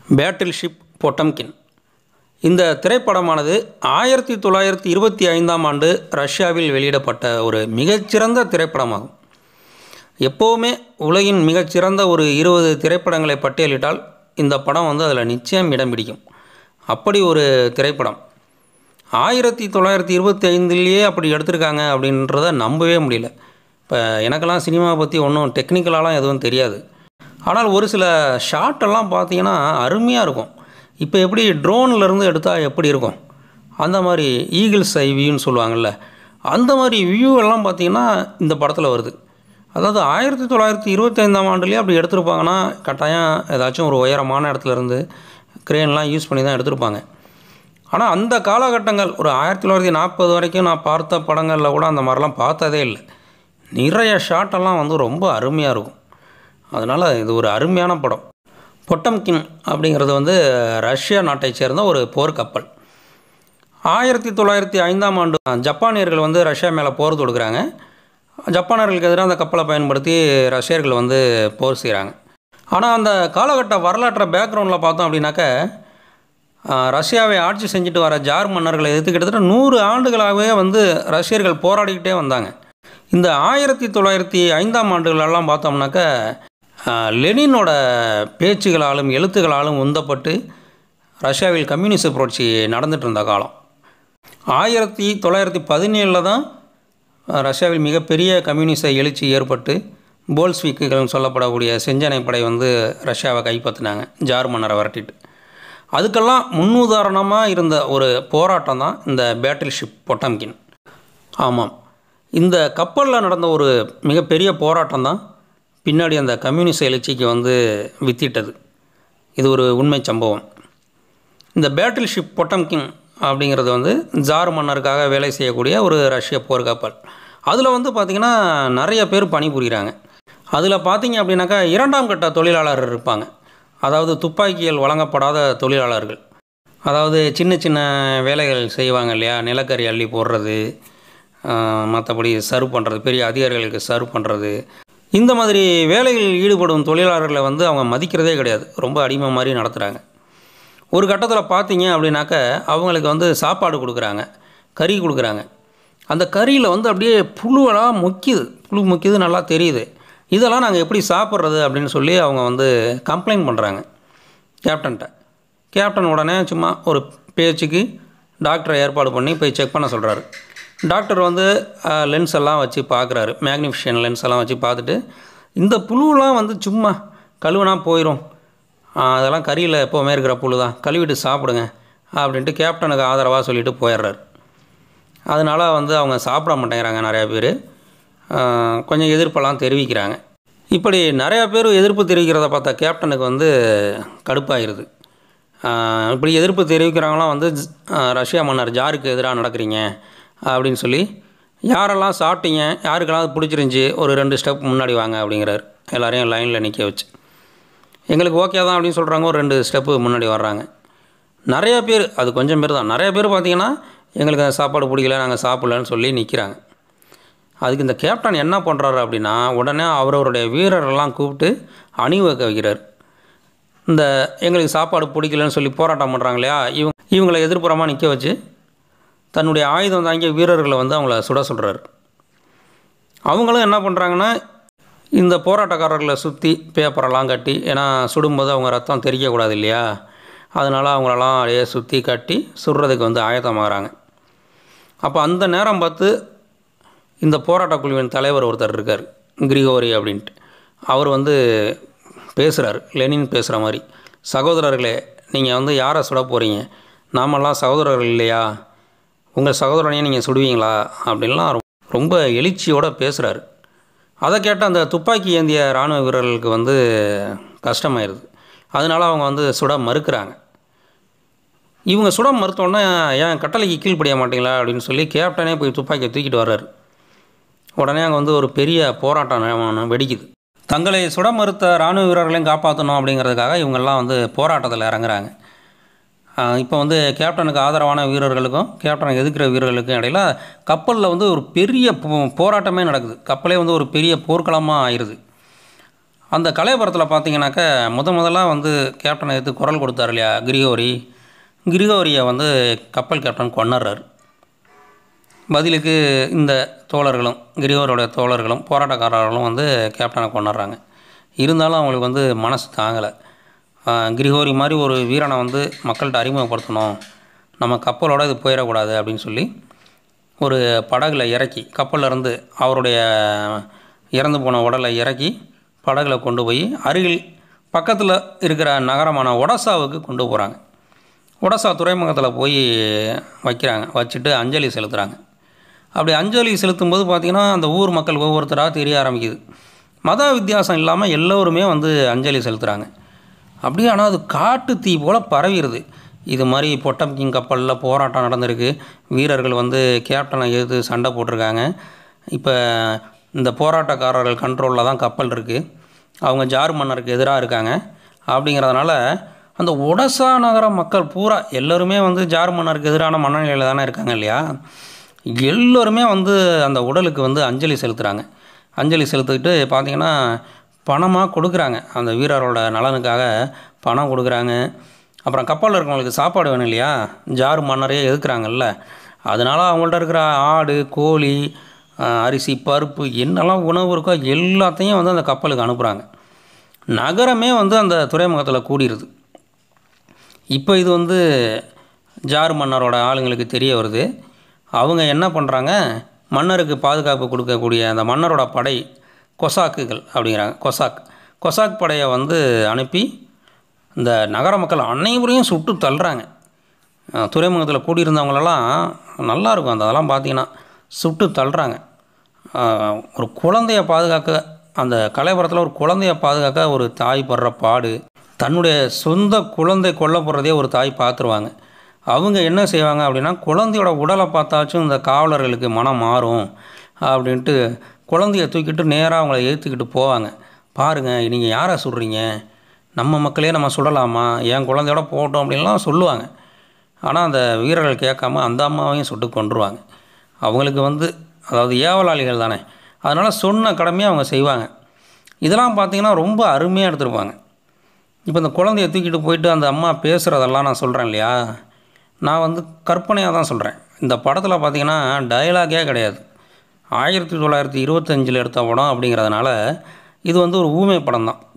battle ship பொட்டம்கின் இந்த திரைப்படமானது ஆயிரத்தி தொள்ளாயிரத்தி இருபத்தி ஐந்தாம் ஆண்டு ரஷ்யாவில் வெளியிடப்பட்ட ஒரு மிகச்சிறந்த திரைப்படமாகும் எப்போவுமே உலகின் மிகச்சிறந்த ஒரு இருபது திரைப்படங்களை பட்டியலிட்டால் இந்த படம் வந்து அதில் நிச்சயம் இடம் பிடிக்கும் அப்படி ஒரு திரைப்படம் ஆயிரத்தி தொள்ளாயிரத்தி இருபத்தி ஐந்துலேயே அப்படி எடுத்திருக்காங்க அப்படின்றத நம்பவே முடியல இப்போ எனக்கெல்லாம் சினிமாவை பற்றி ஒன்றும் டெக்னிக்கலாலாம் எதுவும் தெரியாது ஆனால் ஒரு சில ஷாட்டெல்லாம் பார்த்தீங்கன்னா அருமையாக இருக்கும் இப்போ எப்படி ட்ரோன்லேருந்து எடுத்தால் எப்படி இருக்கும் அந்த மாதிரி ஈகிள்ஸ் ஐ வியூன்னு சொல்லுவாங்கள்ல அந்த மாதிரி வியூ எல்லாம் பார்த்தீங்கன்னா இந்த படத்தில் வருது அதாவது ஆயிரத்தி தொள்ளாயிரத்தி இருபத்தைந்தாம் ஆண்டுலேயே அப்படி எடுத்திருப்பாங்கன்னா கட்டாயம் ஏதாச்சும் ஒரு உயரமான இடத்துல இருந்து க்ரேன்லாம் யூஸ் பண்ணி தான் எடுத்திருப்பாங்க ஆனால் அந்த காலகட்டங்கள் ஒரு ஆயிரத்தி தொள்ளாயிரத்தி நாற்பது வரைக்கும் நான் பார்த்த படங்களில் கூட அந்த மாதிரிலாம் பார்த்ததே இல்லை நிறைய ஷாட்டெல்லாம் வந்து ரொம்ப அருமையாக இருக்கும் அதனால் இது ஒரு அருமையான படம் பொட்டம்கின் அப்படிங்கிறது வந்து ரஷ்யா நாட்டைச் சேர்ந்த ஒரு போர்க்கப்பல் ஆயிரத்தி தொள்ளாயிரத்தி ஐந்தாம் ஆண்டு ஜப்பானியர்கள் வந்து ரஷ்யா மேலே போர் தொடுக்கிறாங்க ஜப்பானியர்களுக்கு எதிராக அந்த கப்பலை பயன்படுத்தி ரஷ்யர்கள் வந்து போர் செய்கிறாங்க ஆனால் அந்த காலகட்ட வரலாற்றை பேக்ரவுண்டில் பார்த்தோம் அப்படின்னாக்க ஆஹ், ரஷ்யாவை ஆட்சி செஞ்சுட்டு வர ஜார் மன்னர்களை எதிர்த்து கிட்டத்தட்ட நூறு ஆண்டுகளாகவே வந்து ரஷ்யர்கள் போராடிக்கிட்டே வந்தாங்க இந்த ஆயிரத்தி தொள்ளாயிரத்தி ஐந்தாம் ஆண்டுகளெல்லாம் பார்த்தோம்னாக்க ஆஹ், லெனினோட பேச்சுகளாலும் எழுத்துக்களாலும் உந்தப்பட்டு ரஷ்யாவில் கம்யூனிச புரட்சி நடந்துட்டு இருந்த காலம் ஆயிரத்தி தொள்ளாயிரத்தி பதினேழில் தான் அஹ், ரஷ்யாவில் மிகப்பெரிய கம்யூனிச எழுச்சி ஏற்பட்டு போல்ஸ்விக்குகள்னு சொல்லப்படக்கூடிய செஞ்சனை படை வந்து ரஷ்யாவை கைப்பற்றினாங்க ஜார் மன்னரை விரட்டிட்டு அதுக்கெல்லாம் முன்னுதாரணமாக இருந்த ஒரு போராட்டம் தான் இந்த பேட்டில் ஷிப் பொட்டம்கின் ஆமாம் இந்த கப்பலில் நடந்த ஒரு மிகப்பெரிய போராட்டம் தான் பின்னாடி அந்த கம்யூனிச எழுச்சிக்கு வந்து வித்திட்டது இது ஒரு உண்மை சம்பவம் இந்த பேட்டில் ஷிப் பொட்டம்கின் அப்படிங்கிறது வந்து ஜார் மன்னருக்காக வேலை செய்யக்கூடிய ஒரு ரஷ்ய போர்க்கப்பல் அதில் வந்து பார்த்திங்கன்னா நிறைய பேர் பணிபுரிகிறாங்க அதில் பார்த்தீங்க அப்படின்னாக்கா இரண்டாம் கட்ட தொழிலாளர்கள் இருப்பாங்க அதாவது துப்பாக்கிகள் வழங்கப்படாத தொழிலாளர்கள் அதாவது சின்ன சின்ன வேலைகள் செய்வாங்க இல்லையா நிலக்கரி அள்ளி போடுறது மற்றபடி சர்வ் பண்ணுறது பெரிய அதிகாரிகளுக்கு சர்வ் பண்ணுறது இந்த மாதிரி வேலைகளில் ஈடுபடும் தொழிலாளர்களை வந்து அவங்க மதிக்கிறதே கிடையாது ரொம்ப அடிமை மாதிரி நடத்துகிறாங்க ஒரு கட்டத்தில் பார்த்தீங்க அப்படின்னாக்க அவங்களுக்கு வந்து சாப்பாடு கொடுக்குறாங்க கறி கொடுக்குறாங்க அந்த கறியில் வந்து அப்படியே புழுவெல்லாம் முக்கிது புழு முக்கியது நல்லா தெரியுது இதெல்லாம் நாங்கள் எப்படி சாப்பிட்றது அப்படின்னு சொல்லி அவங்க வந்து கம்ப்ளைண்ட் பண்ணுறாங்க கேப்டன்கிட்ட கேப்டன் உடனே சும்மா ஒரு பேச்சுக்கு டாக்டரை ஏற்பாடு பண்ணி போய் செக் பண்ண சொல்கிறாரு டாக்டர் வந்து லென்ஸ் எல்லாம் வச்சு பார்க்குறாரு மேக்னிஃபிஷன் லென்ஸ் எல்லாம் வச்சு பார்த்துட்டு இந்த புழுலாம் வந்து சும்மா கழுவுனா போயிடும் அதெல்லாம் கறியில் எப்போவுமே இருக்கிற புழு தான் கழுவிட்டு சாப்பிடுங்க அப்படின்ட்டு கேப்டனுக்கு ஆதரவாக சொல்லிட்டு போயிடுறாரு அதனால் வந்து அவங்க சாப்பிட மாட்டேங்கிறாங்க நிறையா பேர் கொஞ்சம் எதிர்ப்பெல்லாம் தெரிவிக்கிறாங்க இப்படி நிறையா பேர் எதிர்ப்பு தெரிவிக்கிறத பார்த்தா கேப்டனுக்கு வந்து கடுப்பாயிருது ஆஹ் இப்படி எதிர்ப்பு தெரிவிக்கிறவங்களாம் வந்து ஜ- ஆஹ் ரஷ்யா மன்னர் ஜாருக்கு எதிராக நடக்கிறீங்க அப்படின்னு சொல்லி யாரெல்லாம் சாப்பிட்டீங்க யாருக்கெல்லாம் பிடிச்சிருந்துச்சி ஒரு ரெண்டு ஸ்டெப் முன்னாடி வாங்க அப்படிங்கிறாரு எல்லாரையும் லைனில் நிற்க வச்சு எங்களுக்கு ஓகே தான் அப்படின்னு சொல்கிறாங்க ஒரு ரெண்டு ஸ்டெப்பு முன்னாடி வர்றாங்க நிறைய பேர் அது கொஞ்சம் பேர் தான் நிறைய பேர் பார்த்தீங்கன்னா எங்களுக்கு அந்த சாப்பாடு பிடிக்கல நாங்கள் சாப்பிட்லன்னு சொல்லி நிற்கிறாங்க அதுக்கு இந்த கேப்டன் என்ன பண்ணுறாரு அப்படின்னா உடனே அவரவருடைய வீரரெல்லாம் கூப்பிட்டு அணிவகுக்க வைக்கிறார் இந்த எங்களுக்கு சாப்பாடு பிடிக்கலன்னு சொல்லி போராட்டம் பண்ணுறாங்க இல்லையா இவங்க இவங்களை எதிர்ப்புறமாக நிற்க வச்சு தன்னுடைய ஆயுதம் தாங்கிய வீரர்களை வந்து அவங்கள சுட சொல்கிறாரு அவங்களும் என்ன பண்ணுறாங்கன்னா இந்த போராட்டக்காரர்களை சுற்றி பேப்பரெல்லாம் கட்டி ஏன்னா சுடும்போது அவங்க ரத்தம் தெரியக்கூடாது இல்லையா அதனால் அவங்களெல்லாம் அப்படியே சுற்றி கட்டி சுடுறதுக்கு வந்து ஆயத்தமாகறாங்க அப்போ அந்த நேரம் பார்த்து இந்த போராட்டக் குழுவின் தலைவர் ஒருத்தர் இருக்கார் கிரிகோரி அப்படின்ட்டு அவர் வந்து பேசுகிறார் லெனின் பேசுகிற மாதிரி சகோதரர்களே நீங்கள் வந்து யாரை சுட போகிறீங்க நாமெல்லாம் சகோதரர்கள் இல்லையா உங்கள் சகோதரனையே நீங்கள் சுடுவீங்களா அப்படின்லாம் ரொ- ரொம்ப எழுச்சியோடு பேசுகிறாரு அதை கேட்ட அந்த துப்பாக்கி ஏந்திய இராணுவ வீரர்களுக்கு வந்து கஷ்டமாயிருது அதனால் அவங்க வந்து சுட மறுக்கிறாங்க இவங்க சுட மறுத்தோன்னே ஏன் கட்டளைக்கு கீழ்ப்படிய மாட்டீங்களா அப்படின்னு சொல்லி கேப்டனே போய் துப்பாக்கியை தூக்கிட்டு வர்றாரு உடனே அங்கே வந்து ஒரு பெரிய போராட்டம் ந- வெடிக்குது தங்களை சுட மறுத்த இராணுவ வீரர்களையும் காப்பாற்றணும் அப்படிங்கிறதுக்காக இவங்கெல்லாம் வந்து போராட்டத்தில் இறங்குறாங்க இப்போ வந்து கேப்டனுக்கு ஆதரவான வீரர்களுக்கும் கேப்டனை எதிர்க்கிற வீரர்களுக்கும் இடையில கப்பலில் வந்து ஒரு பெரிய போ- போராட்டமே நடக்குது கப்பலே வந்து ஒரு பெரிய போர்க்களமாக ஆயிடுது அந்த கலையபுரத்தில் பார்த்தீங்கன்னாக்க முத முதலாக வந்து கேப்டன் எடுத்து குரல் கொடுத்தார் இல்லையா கிரிகோரி கிரிகோரியை வந்து கப்பல் கேப்டன் கொண்டுறாரு பதிலுக்கு இந்த தோழர்களும் கிரிகோரோட தோழர்களும் போராட்டக்காரர்களும் வந்து கேப்டனை கொண்டுறாங்க இருந்தாலும் அவங்களுக்கு வந்து மனசு தாங்கலை கிரிகோரி மாதிரி ஒரு வீரனை வந்து மக்கள்கிட்ட அறிமுகப்படுத்தணும் நம்ம கப்பலோட இது போயிடக்கூடாது அப்படின்னு சொல்லி ஒரு படகுல இறக்கி கப்பல்ல இருந்து அவருடைய இறந்து போன உடலை இறக்கி படகுல கொண்டு போய் அருகில் பக்கத்தில் இருக்கிற நகரமான ஒடசாவுக்கு கொண்டு போகிறாங்க ஒடசா துறைமுகத்தில் போய் வைக்கிறாங்க வச்சுட்டு அஞ்சலி செலுத்துகிறாங்க அப்படி அஞ்சலி செலுத்தும் போது பார்த்திங்கன்னா அந்த ஊர் மக்கள் ஒவ்வொருத்தராக தெரிய ஆரம்பிக்குது மத வித்தியாசம் இல்லாமல் எல்லோருமே வந்து அஞ்சலி செலுத்துகிறாங்க அப்படியே ஆனால் அது காட்டு தீ போல் பரவிடுது இது மாதிரி பொட்டம் கிங் கப்பலில் போராட்டம் நடந்திருக்கு வீரர்கள் வந்து கேப்டனை எதிர்த்து சண்டை போட்டிருக்காங்க இப்போ இந்த போராட்டக்காரர்கள் கண்ட்ரோலில் தான் கப்பல் இருக்குது அவங்க ஜார் மன்னருக்கு எதிராக இருக்காங்க அப்படிங்கிறதுனால அந்த ஒடசா நகர மக்கள் பூரா எல்லோருமே வந்து ஜார் மன்னருக்கு எதிரான மனநிலையில் தானே இருக்காங்க இல்லையா எல்லோருமே வந்து அந்த உடலுக்கு வந்து அஞ்சலி செலுத்துகிறாங்க அஞ்சலி செலுத்திக்கிட்டு பார்த்திங்கன்னா பணமாக கொடுக்குறாங்க அந்த வீரரோட நலனுக்காக பணம் கொடுக்குறாங்க அப்புறம் கப்பலில் இருக்கவங்களுக்கு சாப்பாடு வேணும் இல்லையா ஜார் மன்னரையே எதுக்குறாங்கல்ல அதனால் அவங்கள்ட்ட இருக்கிற ஆடு கோழி அஹ், அரிசி பருப்பு என்னெல்லாம் உணவு இருக்கோ எல்லாத்தையும் வந்து அந்த கப்பலுக்கு அனுப்புகிறாங்க நகரமே வந்து அந்த துறைமுகத்தில் கூடிருது இப்போ இது வந்து ஜார் மன்னரோட ஆளுங்களுக்கு தெரிய வருது அவங்க என்ன பண்ணுறாங்க மன்னருக்கு பாதுகாப்பு கொடுக்கக்கூடிய அந்த மன்னரோட படை கொசாக்குகள் அப்படிங்கிறாங்க கொசாக் கொசாக் படையை வந்து அனுப்பி இந்த நகர மக்கள் அனைவரையும் சுட்டு தள்ளுறாங்க அஹ் துறைமுகத்தில் கூடியிருந்தவங்களெல்லாம் நல்லா இருக்கும் அந்த அதெல்லாம் பார்த்தீங்கன்னா சுட்டு தள்ளுறாங்க அஹ் ஒரு குழந்தைய பாதுகாக்க அந்த கலைபுரத்தில் ஒரு குழந்தைய பாதுகாக்க ஒரு தாய் படுற பாடு தன்னுடைய சொந்த குழந்தை கொல்லப்படுறதே ஒரு தாய் பார்த்துருவாங்க அவங்க என்ன செய்வாங்க அப்படின்னா குழந்தையோட உடலை பார்த்தாச்சும் இந்த காவலர்களுக்கு மனம் மாறும் அப்படின்ட்டு குழந்தைய தூக்கிட்டு நேராக அவங்கள ஏற்றுக்கிட்டு போவாங்க பாருங்கள் நீங்கள் யாரை சுடுறீங்க நம்ம மக்களே நம்ம சுடலாமா என் குழந்தையோட போட்டோம் அப்படின்லாம் சொல்லுவாங்க ஆனால் அந்த வீரர்கள் கேட்காம அந்த அம்மாவையும் சுட்டு கொன்றுவாங்க அவங்களுக்கு வந்து அதாவது ஏவலாளிகள் தானே அதனால் சொன்ன கடமையை அவங்க செய்வாங்க இதெல்லாம் பார்த்தீங்கன்னா ரொம்ப அருமையாக எடுத்திருப்பாங்க இப்போ இந்த குழந்தைய தூக்கிட்டு போயிட்டு அந்த அம்மா பேசுகிறதெல்லாம் நான் சொல்கிறேன் இல்லையா நான் வந்து கற்பனையாக தான் சொல்கிறேன் இந்த படத்தில் பார்த்தீங்கன்னா டயலாகே கிடையாது ஆயிரத்தி தொள்ளாயிரத்தி இருபத்தஞ்சில் எடுத்த படம் அப்படிங்கிறதுனால இது வந்து ஒரு ஊமை படம் தான்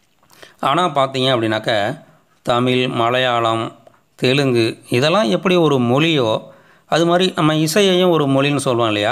ஆனால் பார்த்தீங்க அப்படின்னாக்க தமிழ் மலையாளம் தெலுங்கு இதெல்லாம் எப்படி ஒரு மொழியோ அது மாதிரி நம்ம இசையையும் ஒரு மொழின்னு சொல்லுவோம் இல்லையா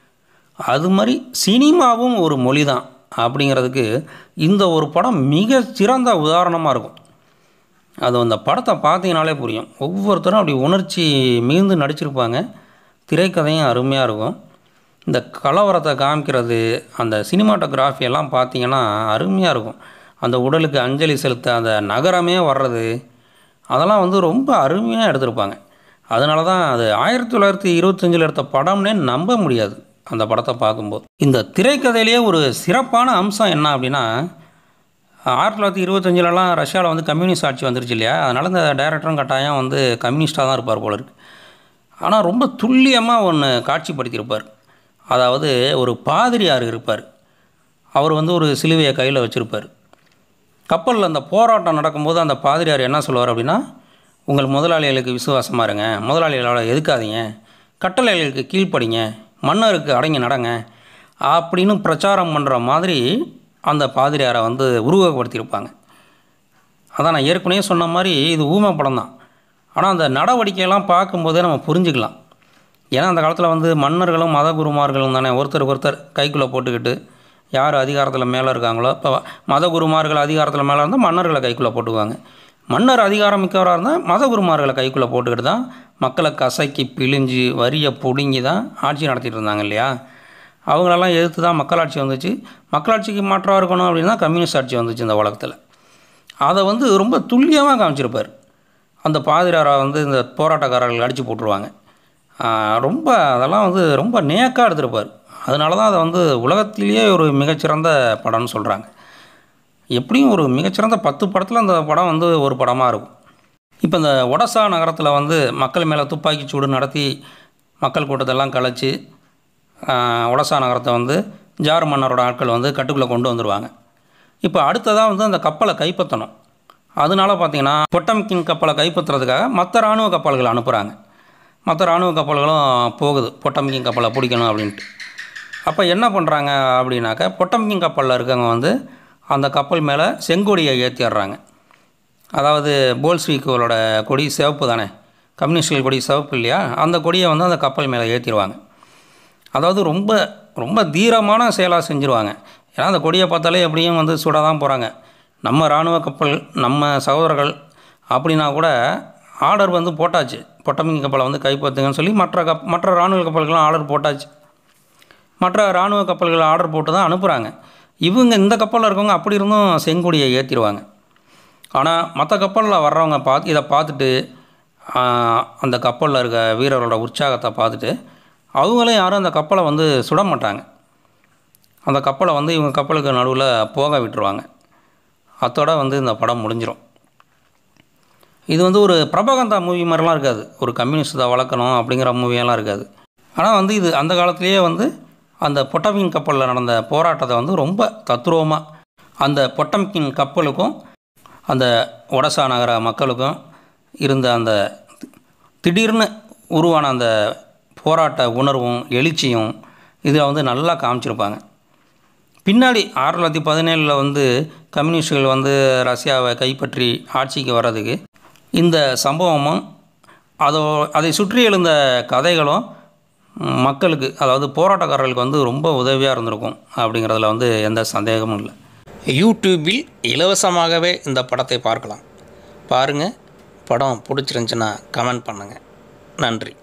அது மாதிரி சினிமாவும் ஒரு மொழி தான் அப்படிங்கிறதுக்கு இந்த ஒரு படம் மிக சிறந்த உதாரணமாக இருக்கும் அது அந்த படத்தை பார்த்தீங்கனாலே புரியும் ஒவ்வொருத்தரும் அப்படி உணர்ச்சி மிகுந்து நடிச்சிருப்பாங்க திரைக்கதையும் அருமையாக இருக்கும் இந்த கலவரத்தை காமிக்கிறது அந்த சினிமாட்டோகிராஃபி எல்லாம் பார்த்தீங்கன்னா அருமையாக இருக்கும் அந்த உடலுக்கு அஞ்சலி செலுத்த அந்த நகரமே வர்றது அதெல்லாம் வந்து ரொம்ப அருமையாக எடுத்திருப்பாங்க அதனால தான் அது ஆயிரத்தி தொள்ளாயிரத்தி இருபத்தஞ்சில் எடுத்த படம்னே நம்ப முடியாது அந்த படத்தை பார்க்கும்போது இந்த திரைக்கதையிலேயே ஒரு சிறப்பான அம்சம் என்ன அப்படின்னா ஆயிரத்தி தொள்ளாயிரத்தி இருபத்தஞ்சிலலாம் ரஷ்யாவில் வந்து கம்யூனிஸ்ட் ஆட்சி வந்துருச்சு இல்லையா அதனால் இந்த டைரக்டரும் கட்டாயம் வந்து கம்யூனிஸ்டாக தான் இருப்பார் போல இருக்கு ஆனால் ரொம்ப துல்லியமாக ஒன்று காட்சிப்படுத்தியிருப்பார் அதாவது ஒரு பாதிரியார் இருப்பார் அவர் வந்து ஒரு சிலுவையை கையில் வச்சுருப்பார் கப்பலில் அந்த போராட்டம் நடக்கும்போது அந்த பாதிரியார் என்ன சொல்லுவார் அப்படின்னா உங்கள் முதலாளிகளுக்கு விசுவாசமாக இருங்க முதலாளிகளோட எதுக்காதீங்க கட்டளைகளுக்கு கீழ்ப்படிங்க மன்னருக்கு அடங்கி நடங்க அப்படின்னு பிரச்சாரம் பண்ணுற மாதிரி அந்த பாதிரியாரை வந்து உருவகப்படுத்தியிருப்பாங்க அதான் நான் ஏற்கனவே சொன்ன மாதிரி இது ஊமை படம் தான் ஆனால் அந்த நடவடிக்கையெல்லாம் பார்க்கும்போதே நம்ம புரிஞ்சுக்கலாம் ஏன்னா அந்த காலத்தில் வந்து மன்னர்களும் மத குருமார்களும் தானே ஒருத்தருக்கு ஒருத்தர் கைக்குள்ளே போட்டுக்கிட்டு யார் அதிகாரத்தில் மேலே இருக்காங்களோ இப்போ மத குருமார்கள் அதிகாரத்தில் மேலே இருந்தால் மன்னர்களை கைக்குள்ளே போட்டுக்குவாங்க மன்னர் அதிகாரம் மிக்கவராக இருந்தால் மத குருமார்களை கைக்குள்ளே போட்டுக்கிட்டு தான் மக்களை கசக்கி பிழிஞ்சு வரியை பிடுங்கி தான் ஆட்சி நடத்திட்டு இருந்தாங்க இல்லையா அவங்களெல்லாம் எதிர்த்து தான் மக்களாட்சி வந்துச்சு மக்களாட்சிக்கு மாற்றாக இருக்கணும் அப்படின்னா கம்யூனிஸ்ட் ஆட்சி வந்துச்சு இந்த உலகத்தில் அதை வந்து ரொம்ப துல்லியமாக காமிச்சிருப்பார் அந்த பாதிராரை வந்து இந்த போராட்டக்காரர்கள் அடித்து போட்டுருவாங்க ஆஹ் ரொம்ப அதெல்லாம் வந்து ரொம்ப நேக்காக எடுத்திருப்பார் அதனால தான் அதை வந்து உலகத்திலேயே ஒரு மிகச்சிறந்த படம்னு சொல்கிறாங்க எப்படியும் ஒரு மிகச்சிறந்த பத்து படத்தில் அந்த படம் வந்து ஒரு படமாக இருக்கும் இப்போ இந்த ஒடசா நகரத்தில் வந்து மக்கள் மேலே துப்பாக்கி சூடு நடத்தி மக்கள் கூட்டத்தெல்லாம் கலைச்சி ஆஹ், ஒடசா நகரத்தை வந்து ஜார் மன்னரோட ஆட்கள் வந்து கட்டுக்குள்ளே கொண்டு வந்துடுவாங்க இப்போ அடுத்ததாக வந்து அந்த கப்பலை கைப்பற்றணும் அதனால பார்த்தீங்கன்னா பொட்டம்கின் கப்பலை கைப்பற்றுறதுக்காக மற்ற இராணுவ கப்பல்களை அனுப்புகிறாங்க மற்ற இராணுவ கப்பல்களும் போகுது பொட்டம்கின் கப்பலை பிடிக்கணும் அப்படின்ட்டு அப்போ என்ன பண்ணுறாங்க அப்படின்னாக்கா பொட்டம்கின் கப்பலில் இருக்கவங்க வந்து அந்த கப்பல் மேலே செங்கொடியை ஏற்றிடுறாங்க அதாவது போல்ஸ்வீக்கோலோட கொடி சிவப்பு தானே கம்யூனிஸ்டுகள் கொடி சிவப்பு இல்லையா அந்த கொடியை வந்து அந்த கப்பல் மேலே ஏற்றிடுவாங்க அதாவது ரொம்ப ரொம்ப தீரமான செயலாக செஞ்சுருவாங்க ஏன்னா அந்த கொடியை பார்த்தாலே எப்படியும் வந்து சுட தான் போகிறாங்க நம்ம இராணுவ கப்பல் நம்ம சகோதரர்கள் அப்படின்னா கூட ஆர்டர் வந்து போட்டாச்சு பொட்டமிங் கப்பலை வந்து கைப்பற்றுங்கன்னு சொல்லி மற்ற கப் மற்ற இராணுவ கப்பல்கள்லாம் ஆர்டர் போட்டாச்சு மற்ற இராணுவ கப்பல்களை ஆர்டர் போட்டு தான் அனுப்புகிறாங்க இவங்க இந்த கப்பலில் இருக்கவங்க அப்படி இருந்தும் செங்கொடியை ஏற்றிடுவாங்க ஆனால் மற்ற கப்பலில் வர்றவங்க பார்த்து இதை பார்த்துட்டு ஆஹ், அந்த கப்பலில் இருக்க வீரர்களோட உற்சாகத்தை பார்த்துட்டு அவங்களும் யாரும் அந்த கப்பலை வந்து சுட மாட்டாங்க அந்த கப்பலை வந்து இவங்க கப்பலுக்கு நடுவில் போக விட்டுருவாங்க அத்தோட வந்து இந்த படம் முடிஞ்சிடும் இது வந்து ஒரு பிரபகந்தா மூவி மாதிரிலாம் இருக்காது ஒரு கம்யூனிஸ்டை வளர்க்கணும் அப்படிங்கிற மூவியெல்லாம் இருக்காது ஆனால் வந்து இது அந்த காலத்திலேயே வந்து அந்த பொட்டமின் கப்பலில் நடந்த போராட்டத்தை வந்து ரொம்ப தத்ரூபமாக அந்த பொட்டம்கின் கப்பலுக்கும் அந்த ஒடசா நகர மக்களுக்கும் இருந்த அந்த திடீர்னு உருவான அந்த போராட்ட உணர்வும் எழுச்சியும் இதில் வந்து நல்லா காமிச்சிருப்பாங்க பின்னாடி ஆயிரத்தி தொள்ளாயிரத்தி பதினேழில் வந்து கம்யூனிஸ்டுகள் வந்து ரஷ்யாவை கைப்பற்றி ஆட்சிக்கு வர்றதுக்கு இந்த சம்பவமும் அதோ அதை சுற்றி எழுந்த கதைகளும் ம், மக்களுக்கு அதாவது போராட்டக்காரர்களுக்கு வந்து ரொம்ப உதவியாக இருந்திருக்கும் அப்படிங்கிறதுல வந்து எந்த சந்தேகமும் இல்லை யூடியூபில் இலவசமாகவே இந்த படத்தை பார்க்கலாம் பாருங்கள் படம் பிடிச்சிருந்துச்சுன்னா கமெண்ட் பண்ணுங்கள் நன்றி